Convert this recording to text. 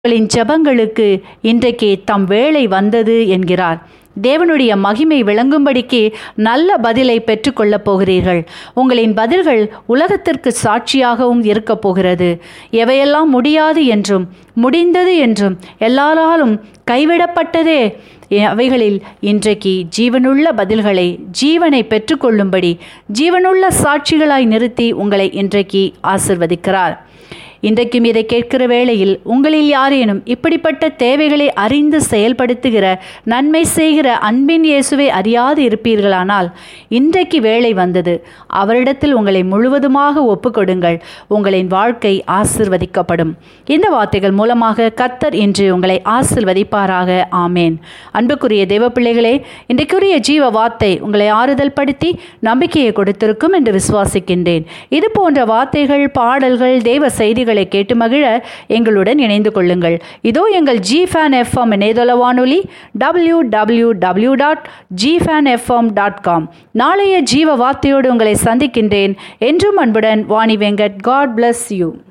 உங்களின் ஜெபங்களுக்கு இன்றைக்கு தம் வேளை வந்தது என்கிறார் தேவனுடைய மகிமை விளங்கும்படிக்கு நல்ல பதிலை பெற்றுக்கொள்ளப் போகிறீர்கள் உங்களின் பதில்கள் உலகத்திற்கு சாட்சியாகவும் இருக்கப் போகிறது எவையெல்லாம் முடியாது என்றும் முடிந்தது என்றும் எல்லாராலும் கைவிடப்பட்டதே அவைகளில் இன்றைக்கு ஜீவனுள்ள பதில்களை ஜீவனை பெற்றுக்கொள்ளும்படி ஜீவனுள்ள சாட்சிகளாய் நிறுத்தி உங்களை இன்றைக்கு ஆசிர்வதிக்கிறார் இன்றைக்கும் இதை கேட்கிற வேளையில் உங்களில் யாரேனும் இப்படிப்பட்ட தேவைகளை அறிந்து செயல்படுத்துகிற நன்மை செய்கிற அன்பின் இயேசுவை அறியாது இருப்பீர்களானால் இன்றைக்கு வேலை வந்தது அவரிடத்தில் உங்களை முழுவதுமாக ஒப்புக்கொடுங்கள் உங்களின் வாழ்க்கை ஆசிர்வதிக்கப்படும் இந்த வார்த்தைகள் மூலமாக கத்தர் இன்று உங்களை ஆசிர்வதிப்பாராக ஆமேன் அன்புக்குரிய தேவ பிள்ளைகளே இன்றைக்குரிய ஜீவ வார்த்தை உங்களை ஆறுதல் படுத்தி நம்பிக்கையை கொடுத்திருக்கும் என்று விசுவாசிக்கின்றேன் இது போன்ற வார்த்தைகள் பாடல்கள் தேவ செய்திகள் செய்திகளை கேட்டு மகிழ எங்களுடன் இணைந்து கொள்ளுங்கள் இதோ எங்கள் ஜி ஃபேன் எஃப்எம் இணையதள வானொலி W W W dot G fan FM dot com நாளைய ஜீவ வார்த்தையோடு உங்களை சந்திக்கின்றேன் என்றும் அன்புடன் Vani Venkat God bless you